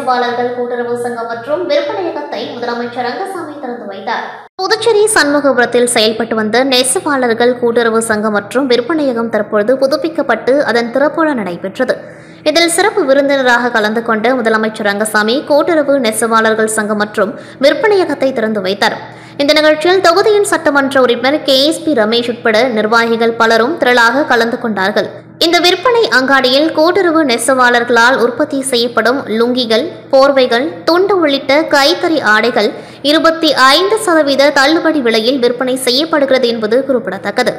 நெசவாளர்கள் கூட்டுறவு சங்கம் மற்றும் விற்பனையகத்தை முதலமைச்சர் ரங்கசாமி திறந்து வைத்தார் புதுச்சேரி சண்முகபுரத்தில் செயல்பட்டு வந்த நெசவாளர்கள் கூட்டுறவு சங்கம் மற்றும் விற்பனையகம் தற்பொழுது புதுப்பிக்கப்பட்டு அதன் திறப்புழா நடைபெற்றது இதில் சிறப்பு விருந்தினராக கலந்து கொண்ட முதலமைச்சர் ரங்கசாமி கூட்டுறவு நெசவாளர்கள் சங்கம் மற்றும் விற்பனையகத்தை திறந்து வைத்தார் இந்த நிகழ்ச்சியில் தொகுதியின் சட்டமன்ற உறுப்பினர் கே எஸ் பி ரமேஷ் உட்பட நிர்வாகிகள் பலரும் திரளாக கலந்து கொண்டார்கள் இந்த விற்பனை அங்காடியில் கூட்டுறவு நெசவாளர்களால் உற்பத்தி செய்யப்படும் லுங்கிகள் போர்வைகள் துண்டு உள்ளிட்ட கைத்தறி ஆடைகள் இருபத்தி ஐந்து சதவீத தள்ளுபடி விலையில் விற்பனை செய்யப்படுகிறது என்பது குறிப்பிடத்தக்கது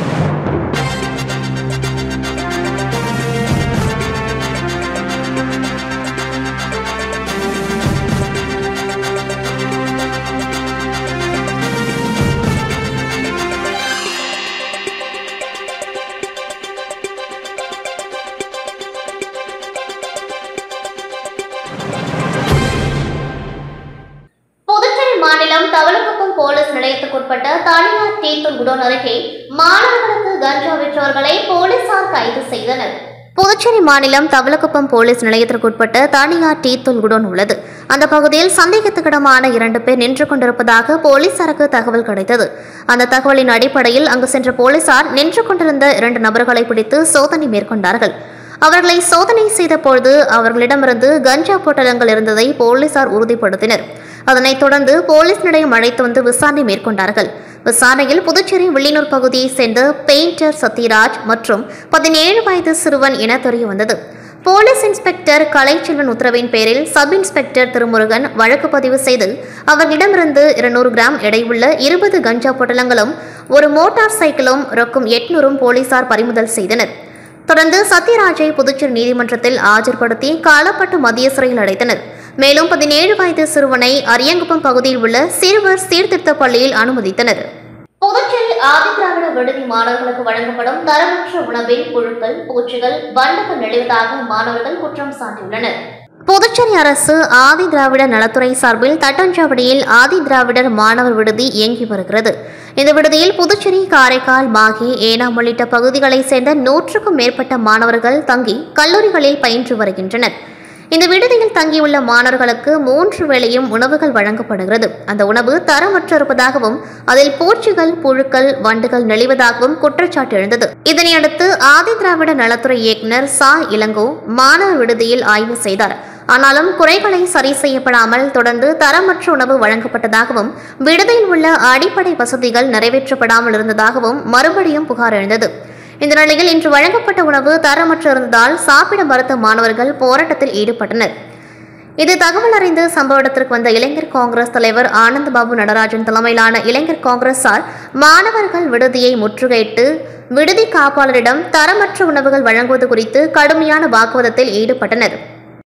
புதுச்சேரி மாநிலம் தவளக்குப்பம் போலீஸ் நிலையத்துக்குட்பட்ட தனியார் டீத்தூள் குடோன் அருகே மாணவர்களுக்கு கஞ்சா விற்றவர்களை போலீசார் கைது செய்தனர் புதுச்சேரி மாநிலம் தவளக்குப்பம் போலீஸ் நிலையத்திற்குட்பட்ட தனியார் டீத்தூள் குடோன் உள்ளது அந்த பகுதியில் சந்தேகத்துக்கிடமான இரண்டு பேர் நின்று கொண்டிருப்பதாக போலீசாருக்கு தகவல் கிடைத்தது அந்த தகவலின் அடிப்படையில் அங்கு சென்ற போலீசார் நின்று கொண்டிருந்த இரண்டு நபர்களை பிடித்து சோதனை மேற்கொண்டார்கள் அவர்களை சோதனை செய்த பொழுது அவர்களிடமிருந்து கஞ்சா பொட்டலங்கள் இருந்ததை போலீசார் உறுதிப்படுத்தினர் அதனைத் தொடர்ந்து போலீஸ் நிலையம் அழைத்து வந்து விசாரணை மேற்கொண்டார்கள் விசாரணையில் புதுச்சேரி வில்லியனூர் பகுதியைச் சேர்ந்த பெயிண்டர் சத்யராஜ் மற்றும் பதினேழு வயது சிறுவன் என தெரிய வந்தது போலீஸ் இன்ஸ்பெக்டர் கலைச்செல்வன் உத்தரவின் பேரில் சப் இன்ஸ்பெக்டர் திருமுருகன் வழக்கு பதிவு செய்து அவரிடமிருந்து இருநூறு கிராம் எடையுள்ள இருபது கஞ்சா பொட்டலங்களும் ஒரு மோட்டார் சைக்கிளும் ரொக்கம் எட்நூறும் போலீசார் பறிமுதல் செய்தனர் தொடர்ந்து சத்யராஜை புதுச்சேரி நீதிமன்றத்தில் ஆஜர்படுத்தி காலப்பட்டு மத்திய சிறையில் அடைத்தனர் மேலும் பதினேழு வயது சிறுவனை அரியங்குப்பம் பகுதியில் உள்ள சிறுவர் சீர்திருத்த பள்ளியில் அனுமதித்தனர் புதுச்சேரி ஆதிதிராவிட விடுதி மாணவர்களுக்கு வழங்கப்படும் தரமற்ற உணவில் புழுக்கள் பூச்சிகள் வண்டுகள் நெளிவதாக மாணவர்கள் குற்றம் சாட்டியுள்ளனர் புதுச்சேரி அரசு ஆதி திராவிட நலத்துறை சார்பில் தட்டஞ்சாவடியில் ஆதி திராவிடர் மாணவர் விடுதி இயங்கி வருகிறது இந்த விடுதியில் புதுச்சேரி காரைக்கால் மாகே ஏனாம் உள்ளிட்ட பகுதிகளைச் சேர்ந்த நூற்றுக்கும் மேற்பட்ட மாணவர்கள் தங்கி கல்லூரிகளில் பயின்று வருகின்றனர் இந்த விடுதியில் தங்கியுள்ள மாணவர்களுக்கு மூன்று வேளையும் உணவுகள் வழங்கப்படுகிறது அந்த உணவு தரமற்று இருப்பதாகவும் அதில் பூச்சிகள் புழுக்கள் வண்டுகள் நெளிவதாகவும் குற்றச்சாட்டு எழுந்தது இதனையடுத்து ஆதி திராவிட நலத்துறை இயக்குனர் சா இளங்கோ மாணவர் விடுதியில் ஆய்வு செய்தார் ஆனாலும் குறைகளை சரி செய்யப்படாமல் தொடர்ந்து தரமற்ற உணவு வழங்கப்பட்டதாகவும் விடுதியில் உள்ள அடிப்படை வசதிகள் நிறைவேற்றப்படாமல் இருந்ததாகவும் மறுபடியும் புகார் எழுந்தது இந்த நிலையில் இன்று வழங்கப்பட்ட உணவு தரமற்று இருந்ததால் சாப்பிட மறுத்த மாணவர்கள் போராட்டத்தில் ஈடுபட்டனர் இது தகவல் அறிந்து சம்பவ இடத்திற்கு வந்த இளைஞர் காங்கிரஸ் தலைவர் ஆனந்த் பாபு நடராஜன் தலைமையிலான இளைஞர் காங்கிரசார் மாணவர்கள் விடுதியை முற்றுகையிட்டு விடுதி காப்பாளரிடம் தரமற்ற உணவுகள் வழங்குவது குறித்து கடுமையான வாக்குவாதத்தில் ஈடுபட்டனர்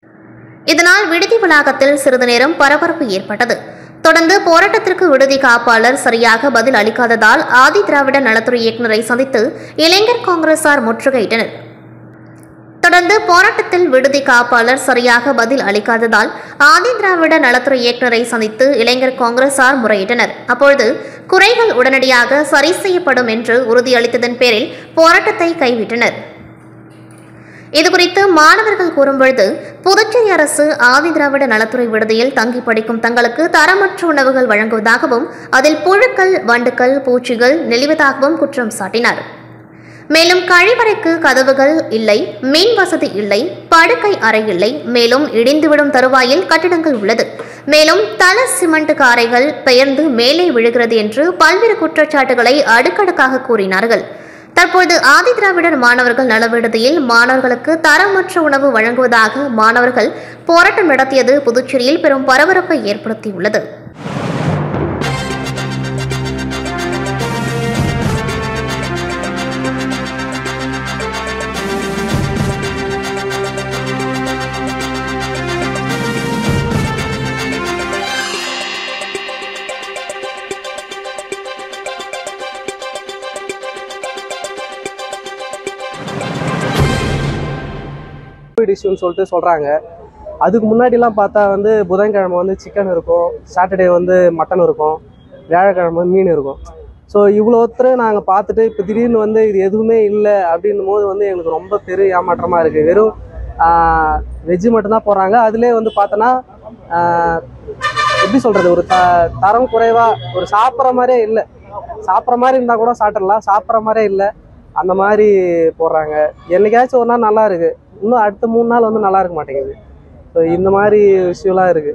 இதனால் விடுதி வளாகத்தில் சிறிது நேரம் பரபரப்பு ஏற்பட்டது தொடர்ந்து போராட்டத்திற்கு விடுதி காப்பாளர் சரியாக பதில் அளிக்காததால் ஆதி திராவிட நலத்துறை இயக்குநரை சந்தித்து இளைஞர் காங்கிரசார் முற்றுகையிட்டனர் தொடர்ந்து போராட்டத்தில் விடுதி காப்பாளர் சரியாக பதில் அளிக்காததால் ஆதி திராவிட நலத்துறை இயக்குநரை சந்தித்து இளைஞர் காங்கிரசார் முறையிட்டனர் அப்பொழுது குறைகள் உடனடியாக சரி செய்யப்படும் என்று உறுதியளித்ததன் பேரில் போராட்டத்தை கைவிட்டனர் இதுகுறித்து மாணவர்கள் கூறும்பொழுது புதுச்சேரி அரசு ஆதி திராவிட நலத்துறை விடுதியில் தங்கி படிக்கும் தங்களுக்கு தரமற்ற உணவுகள் வழங்குவதாகவும் அதில் புழுக்கள் வண்டுகள் பூச்சிகள் நெளிவதாகவும் குற்றம் சாட்டினார் மேலும் கழிவறைக்கு கதவுகள் இல்லை மின் வசதி இல்லை படுக்கை அறை இல்லை மேலும் இடிந்துவிடும் தருவாயில் கட்டிடங்கள் உள்ளது மேலும் தல சிமெண்ட் காரைகள் பெயர்ந்து மேலே விழுகிறது என்று பல்வேறு குற்றச்சாட்டுகளை அடுக்கடுக்காக கூறினார்கள் தற்போது ஆதி திராவிடர் மாணவர்கள் நல விடுதியில் மாணவர்களுக்கு தரமற்ற உணவு வழங்குவதாக மாணவர்கள் போராட்டம் நடத்தியது புதுச்சேரியில் பெரும் பரபரப்பை ஏற்படுத்தியுள்ளது கோவிட் இஷ்யூன்னு சொல்லிட்டு சொல்கிறாங்க அதுக்கு முன்னாடிலாம் பார்த்தா வந்து புதன்கிழமை வந்து சிக்கன் இருக்கும் சாட்டர்டே வந்து மட்டன் இருக்கும் வியாழக்கிழமை மீன் இருக்கும் ஸோ இவ்வளோ ஒருத்தர் நாங்கள் பார்த்துட்டு இப்போ திடீர்னு வந்து இது எதுவுமே இல்லை அப்படின்னும் போது வந்து எங்களுக்கு ரொம்ப பெரிய ஏமாற்றமாக இருக்குது வெறும் வெஜ்ஜு மட்டும்தான் போடுறாங்க அதுலேயே வந்து பார்த்தோன்னா ஆஹ், எப்படி சொல்கிறது ஒரு த தரம் குறைவாக ஒரு சாப்பிட்ற மாதிரியே இல்லை சாப்பிட்ற மாதிரி இருந்தால் கூட சாப்பிட்றலாம் சாப்பிட்ற மாதிரியே இல்லை அந்த மாதிரி போடுறாங்க என்னைக்காச்சும் ஒரு நாள் நல்லா இருக்கு இன்னும் அடுத்த மூணு நாள் வந்து நல்லா இருக்க மாட்டேங்குது ஸோ இந்த மாதிரி விஷயம்லாம் இருக்கு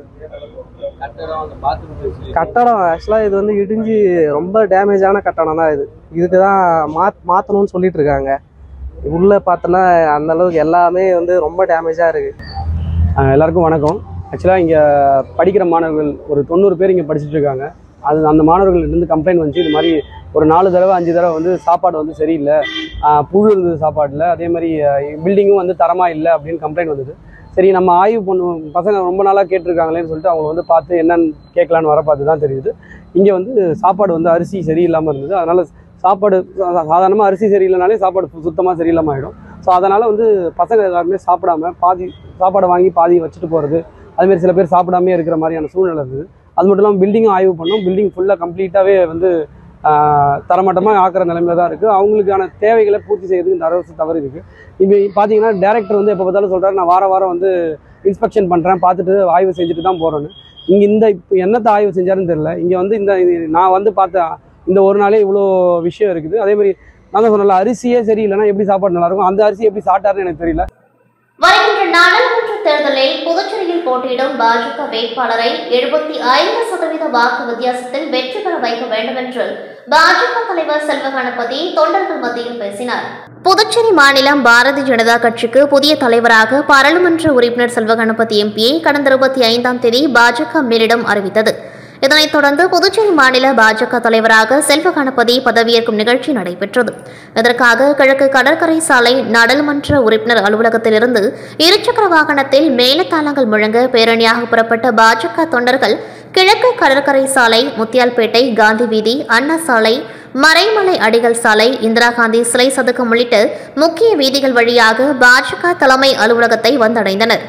கட்டடம் ஆக்சுவலாக இது வந்து இடிஞ்சு ரொம்ப டேமேஜான கட்டடம் தான் இது இதுக்கு தான் மாத் மாற்றணும்னு சொல்லிட்டு இருக்காங்க உள்ளே பார்த்தோன்னா அந்த அளவுக்கு எல்லாமே வந்து ரொம்ப டேமேஜாக இருக்கு ஆஹ் எல்லாருக்கும் வணக்கம் ஆக்சுவலாக இங்கே படிக்கிற மாணவர்கள் ஒரு தொண்ணூறு பேர் இங்கே படிச்சுட்டு இருக்காங்க அது அந்த மாணவர்கள்ட்ட கம்ப்ளைண்ட் வந்துச்சு இது மாதிரி ஒரு நாலு தடவை அஞ்சு தடவை வந்து சாப்பாடு வந்து சரியில்லை ஆஹ் புழு இருந்தது சாப்பாட்டில் அதே மாதிரி பில்டிங்கும் வந்து தரமாக இல்லை அப்படின்னு கம்ப்ளைண்ட் வந்தது சரி நம்ம ஆய்வு பண்ணுவோம் பசங்க ரொம்ப நாளாக கேட்டிருக்காங்களேன்னு சொல்லிட்டு அவங்க வந்து பார்த்து என்னன்னு கேட்கலான்னு வர பார்த்து தான் தெரியுது இங்கே வந்து சாப்பாடு வந்து அரிசி சரியில்லாமல் இருந்தது அதனால் சாப்பாடு சாதாரணமாக அரிசி சரியில்லைனாலே சாப்பாடு சுத்தமாக சரியில்லாமல் ஆகிடும் ஸோ அதனால் வந்து பசங்க எல்லாருமே சாப்பிடாம பாதி சாப்பாடை வாங்கி பாதி வச்சுட்டு போகிறது அதுமாரி சில பேர் சாப்பிடாமே இருக்கிற மாதிரியான சூழ்நிலை இருந்தது அது மட்டும் இல்லாமல் பில்டிங்கும் ஆய்வு பண்ணோம் பில்டிங் ஃபுல்லாக கம்ப்ளீட்டாகவே வந்து தரமட்டமாக ஆக்கிற நிலைமையில தான் இருக்குது அவங்களுக்கான தேவைகளை பூர்த்தி செய்யறதுக்கு இந்த அரசு தவறு இருக்குது இப்போ பார்த்தீங்கன்னா டேரக்டர் வந்து எப்போ பார்த்தாலும் சொல்கிறாரு நான் வார வாரம் வந்து இன்ஸ்பெக்ஷன் பண்ணுறேன் பார்த்துட்டு ஆய்வு செஞ்சுட்டு தான் போகிறேன்னு இங்கே இந்த இப்போ என்னத்தை ஆய்வு செஞ்சாருன்னு தெரியல இங்கே வந்து இந்த இது- நான் வந்து பார்த்த இந்த ஒரு நாளே இவ்வளோ விஷயம் இருக்குது அதே மாதிரி நான் தான் சொன்னல அரிசியே சரியில்லைன்னா எப்படி சாப்பாடு நல்லா இருக்கும் அந்த அரிசி எப்படி சாப்பிட்டாருன்னு எனக்கு தெரியல வருகின்ற நாடாளுமன்ற தேர்தலில் புதுச்சேரியில் போட்டியிடும் பாஜக வேட்பாளரை எழுபத்தி ஐந்து சதவீத வாக்கு வித்தியாசத்தில் வெற்றி பெற வைக்க வேண்டும் என்று பாஜக தலைவர் செல்வ கணபதி தொண்டர்கள் மத்தியில் பேசினார் புதுச்சேரி மாநிலம் பாரதிய ஜனதா கட்சிக்கு புதிய தலைவராக பாராளுமன்ற உறுப்பினர் செல்வ கணபதி எம்பியை கடந்த இருபத்தி ஐந்தாம் தேதி பாஜக மேலிடம் அறிவித்தது இதனைத் தொடர்ந்து புதுச்சேரி மாநில பாஜக தலைவராக செல்வ கணபதி பதவியேற்கும் நிகழ்ச்சி நடைபெற்றது இதற்காக கிழக்கு கடற்கரை சாலை நாடாளுமன்ற உறுப்பினர் அலுவலகத்திலிருந்து இருசக்கர வாகனத்தில் மேலத்தாளங்கள் முழங்க பேரணியாக புறப்பட்ட பாஜக தொண்டர்கள் கிழக்கு கடற்கரை சாலை முத்தியால்பேட்டை காந்தி வீதி அண்ணா சாலை மறைமலை அடிகள் சாலை இந்திரா காந்தி சிலை சதுக்கம் உள்ளிட்ட முக்கிய வீதிகள் வழியாக பாஜக தலைமை அலுவலகத்தை வந்தடைந்தனர்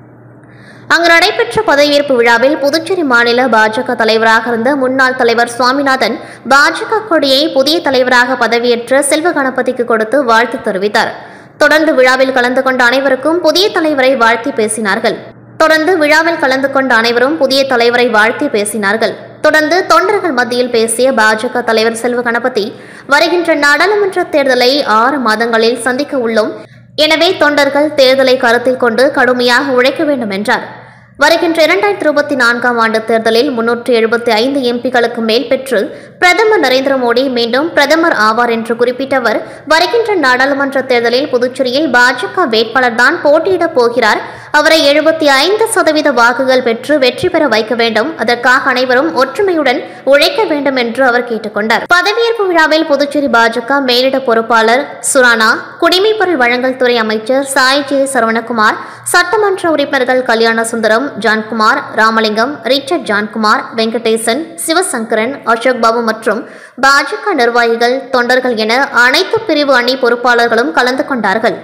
அங்கு நடைபெற்ற பதவியேற்பு விழாவில் புதுச்சேரி மாநில பாஜக தலைவராக இருந்த முன்னாள் தலைவர் சுவாமிநாதன் பாஜக கொடியை புதிய தலைவராக பதவியேற்ற செல்வ கணபதிக்கு கொடுத்து வாழ்த்து தெரிவித்தார் தொடர்ந்து விழாவில் கலந்து கொண்ட அனைவருக்கும் புதிய தலைவரை வாழ்த்தி பேசினார்கள் தொடர்ந்து விழாவில் கலந்து கொண்ட அனைவரும் புதிய தலைவரை வாழ்த்தி பேசினார்கள் தொடர்ந்து தொண்டர்கள் மத்தியில் பேசிய பாஜக தலைவர் செல்வ கணபதி வருகின்ற நாடாளுமன்ற தேர்தலை ஆறு மாதங்களில் சந்திக்க உள்ளோம் எனவே தொண்டர்கள் தேர்தலை கருத்தில் கொண்டு கடுமையாக உழைக்க வேண்டும் என்றார் வருகின்ற இரண்டாயிரத்தி இருபத்தி நான்காம் ஆண்டு தேர்தலில் முன்னூற்று எழுபத்தி ஐந்து எம்பிகளுக்கு மேல் பெற்று பிரதமர் நரேந்திர மோடி மீண்டும் பிரதமர் ஆவார் என்று குறிப்பிட்ட அவர் வருகின்ற நாடாளுமன்ற தேர்தலில் புதுச்சேரியில் பாஜக வேட்பாளர் தான் போட்டியிடப் போகிறார் அவரை எழுபத்தி ஐந்து சதவீத வாக்குகள் பெற்று வெற்றி பெற வைக்க வேண்டும் அதற்காக அனைவரும் ஒற்றுமையுடன் உழைக்க வேண்டும் என்று அவர் கேட்டுக்கொண்டார் பதவியேற்பு விழாவில் புதுச்சேரி பாஜக மேலிட பொறுப்பாளர் சுரானா குடிமைப்பொருள் வழங்கல் துறை அமைச்சர் சாய் ஜே சரவணகுமார் சட்டமன்ற உறுப்பினர்கள் கல்யாண சுந்தரம் ஜான்குமார் ராமலிங்கம் ரிச்சர்ட் ஜான்குமார் வெங்கடேசன் சிவசங்கரன் அசோக் பாபு மற்றும் பாஜக நிர்வாகிகள் தொண்டர்கள் என அனைத்து பிரிவு அணி பொறுப்பாளர்களும் கலந்து கொண்டார்கள்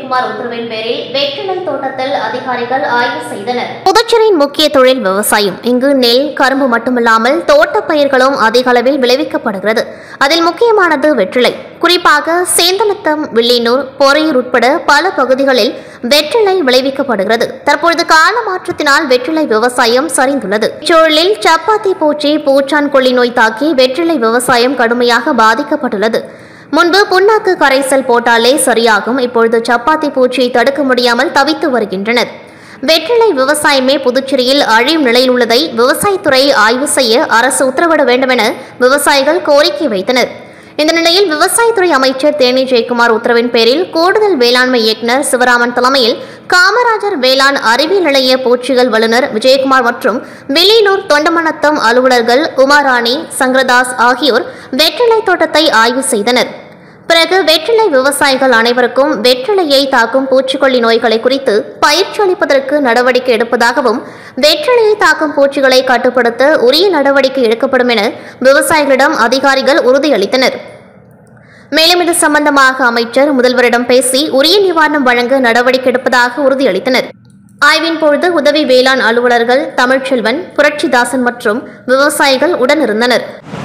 ஜெயக்குமார் உத்தரவின் பேரில் வெற்றிலை தோட்டத்தில் அதிகாரிகள் ஆய்வு செய்தனர் புதுச்சேரியின் முக்கிய தொழில் விவசாயம் இங்கு நெல் கரும்பு மட்டுமில்லாமல் தோட்டப் பயிர்களும் அதிக அளவில் விளைவிக்கப்படுகிறது அதில் முக்கியமானது வெற்றிலை குறிப்பாக சேந்தனத்தம் வில்லியனூர் பொறையூர் உட்பட பல பகுதிகளில் வெற்றிலை விளைவிக்கப்படுகிறது தற்பொழுது கால மாற்றத்தினால் வெற்றிலை விவசாயம் சரிந்துள்ளது இச்சூழலில் சப்பாத்தி பூச்சி பூச்சான் கொள்ளி நோய் தாக்கி வெற்றிலை விவசாயம் கடுமையாக பாதிக்கப்பட்டுள்ளது முன்பு புண்ணாக்கு கரைசல் போட்டாலே சரியாகும் இப்பொழுது சப்பாத்தி பூச்சியை தடுக்க முடியாமல் தவித்து வருகின்றனர் வெற்றிலை விவசாயமே புதுச்சேரியில் அழியும் நிலையில் உள்ளதை விவசாயத்துறை ஆய்வு செய்ய அரசு உத்தரவிட வேண்டுமென விவசாயிகள் கோரிக்கை வைத்தனர் இந்த நிலையில் விவசாயத்துறை அமைச்சர் தேனி ஜெயக்குமார் உத்தரவின் பேரில் கூடுதல் வேளாண்மை இயக்குநர் சிவராமன் தலைமையில் காமராஜர் வேளாண் அறிவியல் நிலைய பூச்சிகள் வல்லுநர் விஜயகுமார் மற்றும் வில்லியனூர் தொண்டமனத்தம் அலுவலர்கள் உமாராணி சங்கரதாஸ் ஆகியோர் வெற்றிலை தோட்டத்தை ஆய்வு செய்தனர் பிறகு வெற்றிலை விவசாயிகள் அனைவருக்கும் வெற்றிலையை தாக்கும் பூச்சிக்கொல்லி நோய்களை குறித்து பயிற்சி அளிப்பதற்கு நடவடிக்கை எடுப்பதாகவும் வெற்றிலையை தாக்கும் பூச்சிகளை கட்டுப்படுத்த உரிய நடவடிக்கை எடுக்கப்படும் என விவசாயிகளிடம் அதிகாரிகள் உறுதியளித்தனர் மேலும் இது சம்பந்தமாக அமைச்சர் முதல்வரிடம் பேசி உரிய நிவாரணம் வழங்க நடவடிக்கை எடுப்பதாக உறுதியளித்தனர் ஆய்வின் பொழுது உதவி வேளாண் அலுவலர்கள் தமிழ்ச்செல்வன் புரட்சிதாசன் மற்றும் விவசாயிகள் உடனிருந்தனர்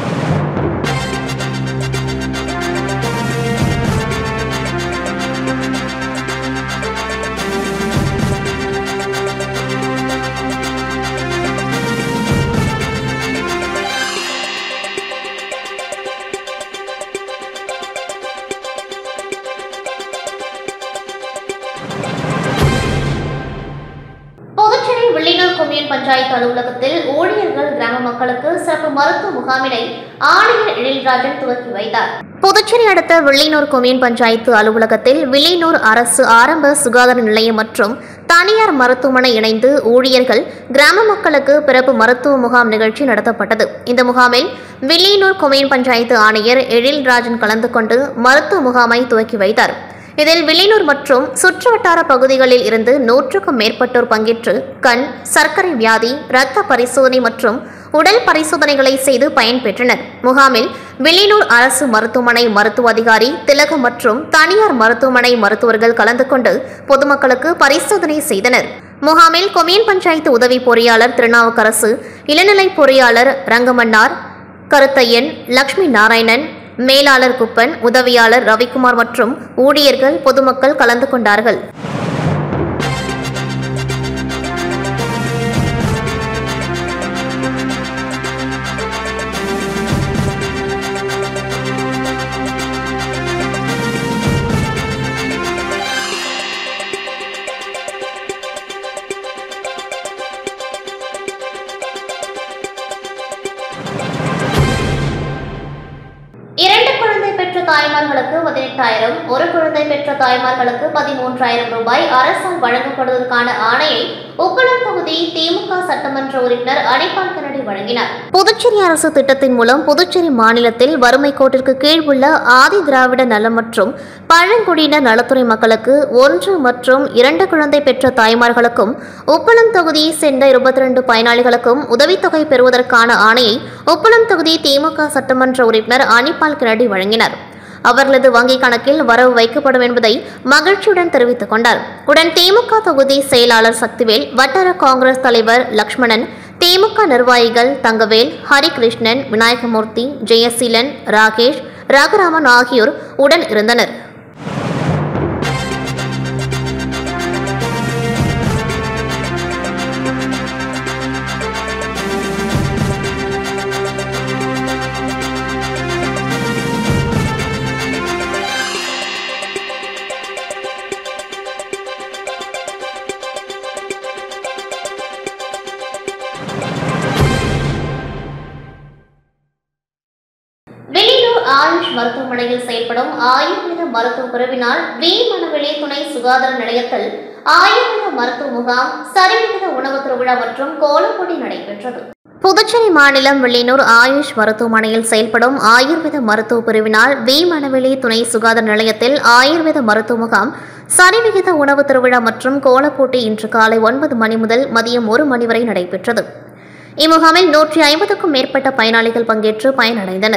புதுச்சேரி வில்லியனூர் கொம்யூன் பஞ்சாயத்து அலுவலகத்தில் ஊழியர்கள் கிராம மக்களுக்கு சிறப்பு மருத்துவ முகாமினை ஆணையர் எழில்ராஜன் துவக்கி வைத்தார் புதுச்சேரி அடுத்த வில்லியனூர் கொம்யூன் பஞ்சாயத்து அலுவலகத்தில் வில்லியனூர் அரசு ஆரம்ப சுகாதார நிலையம் மற்றும் தனியார் மருத்துவமனை இணைந்து ஊழியர்கள் கிராம மக்களுக்கு பிறப்பு மருத்துவ முகாம் நிகழ்ச்சி நடத்தப்பட்டது இந்த முகாமில் வில்லியனூர் கொம்யூன் பஞ்சாயத்து ஆணையர் எழில்ராஜன் கலந்து கொண்டு மருத்துவ முகாமை துவக்கி வைத்தார் இதில் வில்லியனூர் மற்றும் சுற்றுவட்டார பகுதிகளில் இருந்து நூற்றுக்கும் மேற்பட்டோர் பங்கேற்று கண் சர்க்கரை வியாதி இரத்த பரிசோதனை மற்றும் உடல் பரிசோதனைகளை செய்து பயன்பெற்றனர் முகாமில் வில்லியனூர் அரசு மருத்துவமனை மருத்துவ அதிகாரி திலகம் மற்றும் தனியார் மருத்துவமனை மருத்துவர்கள் கலந்து கொண்டு பொதுமக்களுக்கு பரிசோதனை செய்தனர் முகாமில் கொம்யூன் பஞ்சாயத்து உதவி பொறியாளர் திருநாவுக்கரசு இளநிலை பொறியாளர் ரங்கமன்னார் கருத்தையன் லக்ஷ்மி நாராயணன் மேலாளர் குப்பன் உதவியாளர் ரவிக்குமார் மற்றும் ஊழியர்கள் பொதுமக்கள் கலந்து கொண்டார்கள் இரண்டு குழந்தை பெற்ற தாய்மார்களுக்கு பதினெட்டாயிரம் ஒரு குழந்தை பெற்ற தாய்மார்களுக்கு பதிமூன்றாயிரம் ரூபாய் அரசால் வழங்கப்படுவதற்கான ஆணையை உப்பளம் தொகுதி திமுக சட்டமன்ற உறுப்பினர் அனிபால் கனடி வழங்கினார் புதுச்சேரி அரசு திட்டத்தின் மூலம் புதுச்சேரி மாநிலத்தில் வறுமை கோட்டிற்கு கீழ் உள்ள ஆதி திராவிட நலம் மற்றும் பழங்குடியினர் நலத்துறை மக்களுக்கு ஒன்று மற்றும் இரண்டு குழந்தை பெற்ற தாய்மார்களுக்கும் உப்பளம் தொகுதியை சேர்ந்த இருபத்தி ரெண்டு பயனாளிகளுக்கும் உதவித்தொகை பெறுவதற்கான ஆணையை உப்பளம் தொகுதி திமுக சட்டமன்ற உறுப்பினர் அனிபால் கிரடி வழங்கினார் அவர்களது வங்கிக் கணக்கில் வரவு வைக்கப்படும் என்பதை மகிழ்ச்சியுடன் தெரிவித்துக் கொண்டார் உடன் திமுக தொகுதி செயலாளர் சக்திவேல் வட்டார காங்கிரஸ் தலைவர் லக்ஷ்மணன் திமுக நிர்வாகிகள் தங்கவேல் ஹரிகிருஷ்ணன் விநாயகமூர்த்தி ஜெயசீலன் ராகேஷ் ரகுராமன் ஆகியோர் உடன் இருந்தனர் வெளியூர் ஆயுஷ் மருத்துவமனையில் செயல்படும் ஆயுர்வேத மருத்துவ பிரிவினால் வி மணவெளி துணை சுகாதார நிலையத்தில் ஆயுர்வேத மருத்துவ முகாம் சரிவிகித உணவு திருவிழா மற்றும் கோலப்பொடி நடைபெற்றது புதுச்சேரி மாநிலம் வெள்ளியனூர் ஆயுஷ் மருத்துவமனையில் செயல்படும் ஆயுர்வேத மருத்துவ பிரிவினால் வி மணவெளி துணை சுகாதார நிலையத்தில் ஆயுர்வேத மருத்துவ முகாம் சரிவிகித உணவு திருவிழா மற்றும் கோலப்போட்டி இன்று காலை ஒன்பது மணி முதல் மதியம் ஒரு மணி வரை நடைபெற்றது இம்முகாமில் நூற்றி ஐம்பதுக்கும் மேற்பட்ட பயனாளிகள் பங்கேற்று பயனடைந்தனர்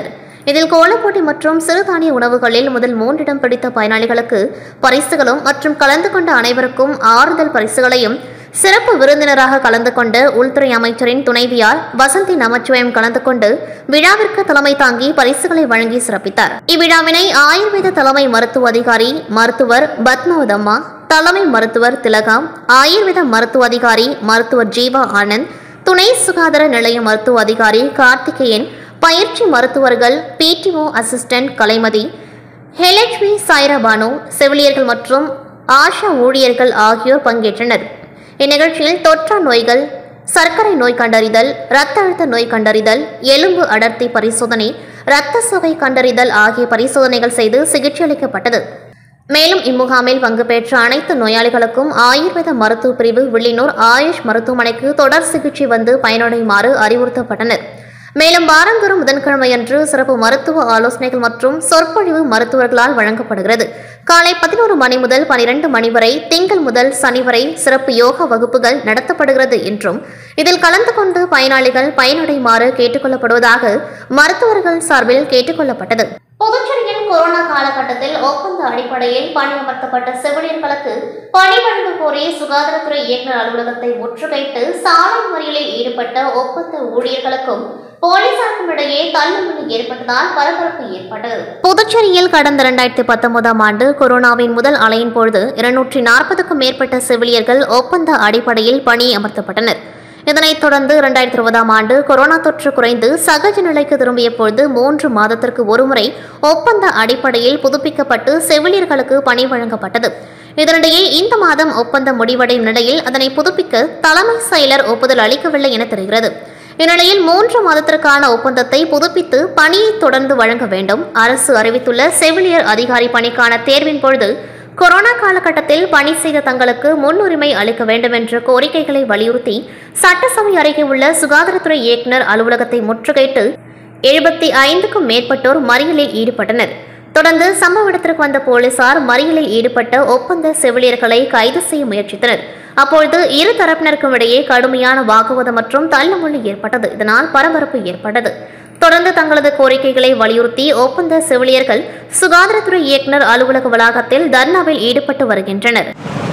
இதில் கோலப்போட்டி மற்றும் சிறுதானிய உணவுகளில் முதல் மூன்றிடம் பிடித்த பயனாளிகளுக்கு பரிசுகளும் மற்றும் கலந்து கொண்ட அனைவருக்கும் ஆறுதல் பரிசுகளையும் சிறப்பு விருந்தினராக கலந்து கொண்டு உள்துறை அமைச்சரின் துணைவியார் வசந்தி நமச்சிவயம் கலந்து கொண்டு விழாவிற்கு தலைமை தாங்கி பரிசுகளை வழங்கி சிறப்பித்தார் இவ்விழாவினை ஆயுர்வேத தலைமை மருத்துவ அதிகாரி மருத்துவர் பத்மாவதம்மா தலைமை மருத்துவர் திலகாம் ஆயுர்வேத மருத்துவ அதிகாரி மருத்துவர் ஜீவா ஆனந்த் துணை சுகாதார நிலைய மருத்துவ அதிகாரி கார்த்திகேயன் பயிற்சி மருத்துவர்கள் பிடிஓ அசிஸ்டன்ட் கலைமதி ஹெலட்வி சாய்ரபானு செவிலியர்கள் மற்றும் ஆஷா ஊழியர்கள் ஆகியோர் பங்கேற்றனர் இந்நிகழ்ச்சியில் தொற்றா நோய்கள் சர்க்கரை நோய் கண்டறிதல் இரத்த அழுத்த நோய் கண்டறிதல் எலும்பு அடர்த்தி பரிசோதனை இரத்த சுவை கண்டறிதல் ஆகிய பரிசோதனைகள் செய்து சிகிச்சை அளிக்கப்பட்டது மேலும் இம்முகாமில் பங்கு பெற்ற அனைத்து நோயாளிகளுக்கும் ஆயுர்வேத மருத்துவ பிரிவு வில்லியனூர் ஆயுஷ் மருத்துவமனைக்கு தொடர் சிகிச்சை வந்து பயனடையுமாறு அறிவுறுத்தப்பட்டனர் மேலும் வாரந்தோறும் புதன்கிழமையன்று சிறப்பு மருத்துவ ஆலோசனைகள் மற்றும் சொற்பொழிவு மருத்துவர்களால் வழங்கப்படுகிறது காலை பதினோரு மணி முதல் பனிரெண்டு மணி வரை திங்கள் முதல் சனி வரை சிறப்பு யோகா வகுப்புகள் நடத்தப்படுகிறது என்றும் இதில் கலந்து கொண்டு பயனாளிகள் பயனடையுமாறு கேட்டுக்கொள்ளப்படுவதாக மருத்துவர்கள் சார்பில் கேட்டுக்கொள்ளப்பட்டது புதுச்சேரியில் கொரோனா காலகட்டத்தில் ஒப்பந்த அடிப்படையில் பணியமர்த்தப்பட்ட செவிலியர்களுக்கு பணி வழங்க கோரி சுகாதாரத்துறை இயக்குநர் அலுவலகத்தை முற்றுகையிட்டு சாலை மறியலில் ஈடுபட்ட ஒப்பந்த ஊழியர்களுக்கும் போலீசாருக்கும் இடையே தள்ளுமுள்ளு ஏற்பட்டதால் பரபரப்பு ஏற்பட்டது புதுச்சேரியில் கடந்த இரண்டாயிரத்தி பத்தொன்பதாம் ஆண்டு கொரோனாவின் முதல் அலையின் பொழுது இருநூற்றி நாற்பதுக்கும் மேற்பட்ட செவிலியர்கள் ஒப்பந்த அடிப்படையில் பணி அமர்த்தப்பட்டனர் இதனைத் தொடர்ந்து இரண்டாயிரத்தி இருபதாம் ஆண்டு கொரோனா தொற்று குறைந்து சகஜ நிலைக்கு திரும்பிய பொழுது மூன்று மாதத்திற்கு ஒருமுறை ஒப்பந்த அடிப்படையில் புதுப்பிக்கப்பட்டு செவிலியர்களுக்கு பணி வழங்கப்பட்டது இதனிடையே இந்த மாதம் ஒப்பந்தம் முடிவடையும் நிலையில் அதனை புதுப்பிக்க தலைமை செயலர் ஒப்புதல் அளிக்கவில்லை என தெரிகிறது இந்நிலையில் மூன்று மாதத்திற்கான ஒப்பந்தத்தை புதுப்பித்து பணியை தொடர்ந்து வழங்க வேண்டும் அரசு அறிவித்துள்ள செவிலியர் அதிகாரி பணிக்கான தேர்வின் பொழுது கொரோனா காலகட்டத்தில் பணி செய்த தங்களுக்கு முன்னுரிமை அளிக்க வேண்டும் என்ற கோரிக்கைகளை வலியுறுத்தி சட்டசபை அருகே உள்ள சுகாதாரத்துறை இயக்குநர் அலுவலகத்தை முற்றுகையிட்டு எழுபத்தி ஐந்துக்கும் மேற்பட்டோர் மறியலில் ஈடுபட்டனர் தொடர்ந்து சம்பவ இடத்திற்கு வந்த போலீசார் மறியலில் ஈடுபட்ட ஒப்பந்த செவிலியர்களை கைது செய்ய முயற்சித்தனர் அப்பொழுது இரு தரப்பினருக்கும் இடையே கடுமையான வாக்குவாதம் மற்றும் தள்ளுமுள்ளு ஏற்பட்டது இதனால் பரபரப்பு ஏற்பட்டது தொடர்ந்து தங்களது கோரிக்கைகளை வலியுறுத்தி ஒப்பந்த செவிலியர்கள் சுகாதாரத்துறை இயக்குநர் அலுவலக வளாகத்தில் தர்ணாவில் ஈடுபட்டு வருகின்றனர்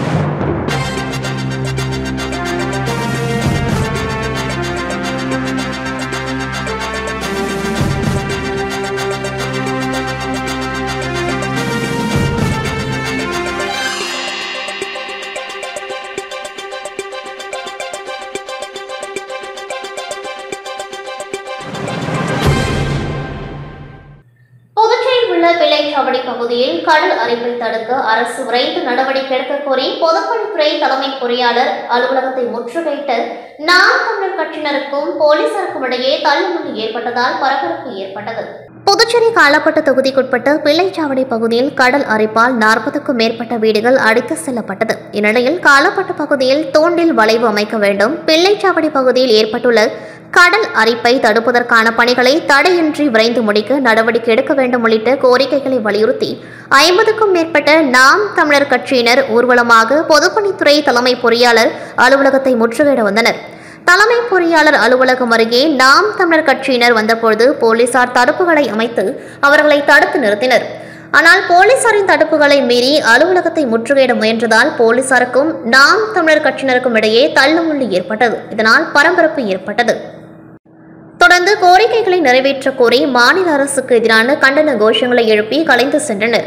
புதுச்சேரியில் உள்ள பிள்ளைச்சாவடி பகுதியில் கடல் அரிப்பை தடுக்க அரசு விரைந்து நடவடிக்கை எடுக்க கோரி பொதுப்பணித்துறை தலைமை பொறியாளர் அலுவலகத்தை முற்றுகையிட்டு நாம் தமிழர் கட்சியினருக்கும் போலீசாருக்கும் இடையே தள்ளுமுள்ளு ஏற்பட்டதால் பரபரப்பு ஏற்பட்டது புதுச்சேரி காலப்பட்ட தொகுதிக்குட்பட்ட பிள்ளைச்சாவடி பகுதியில் கடல் அரிப்பால் நாற்பதுக்கும் மேற்பட்ட வீடுகள் அடித்து செல்லப்பட்டது இந்நிலையில் காலப்பட்ட பகுதியில் தூண்டில் வளைவு அமைக்க வேண்டும் பிள்ளைச்சாவடி பகுதியில் ஏற்பட்டுள்ள கடல் அரிப்பை தடுப்பதற்கான பணிகளை தடையின்றி விரைந்து முடிக்க நடவடிக்கை எடுக்க வேண்டும் உள்ளிட்ட கோரிக்கைகளை வலியுறுத்தி ஐம்பதுக்கும் மேற்பட்ட நாம் தமிழர் கட்சியினர் ஊர்வலமாக பொதுப்பணித்துறை தலைமை பொறியாளர் அலுவலகத்தை முற்றுகையிட வந்தனர் தலைமை பொறியாளர் அலுவலகம் அருகே நாம் தமிழர் கட்சியினர் வந்தபொழுது போலீசார் தடுப்புகளை அமைத்து அவர்களை தடுத்து நிறுத்தினர் ஆனால் போலீசாரின் தடுப்புகளை மீறி அலுவலகத்தை முற்றுகையிட முயன்றதால் போலீசாருக்கும் நாம் தமிழர் கட்சியினருக்கும் இடையே தள்ளுமுள்ளு ஏற்பட்டது இதனால் பரபரப்பு ஏற்பட்டது தொடர்ந்து கோரிக்கைகளை நிறைவேற்ற கோரி மாநில அரசுக்கு எதிரான கண்டன கோஷங்களை எழுப்பி கலைந்து சென்றனர்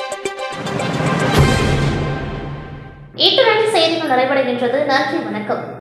இத்துடன் செய்திகள் நிறைவடைகின்றது நன்றி வணக்கம்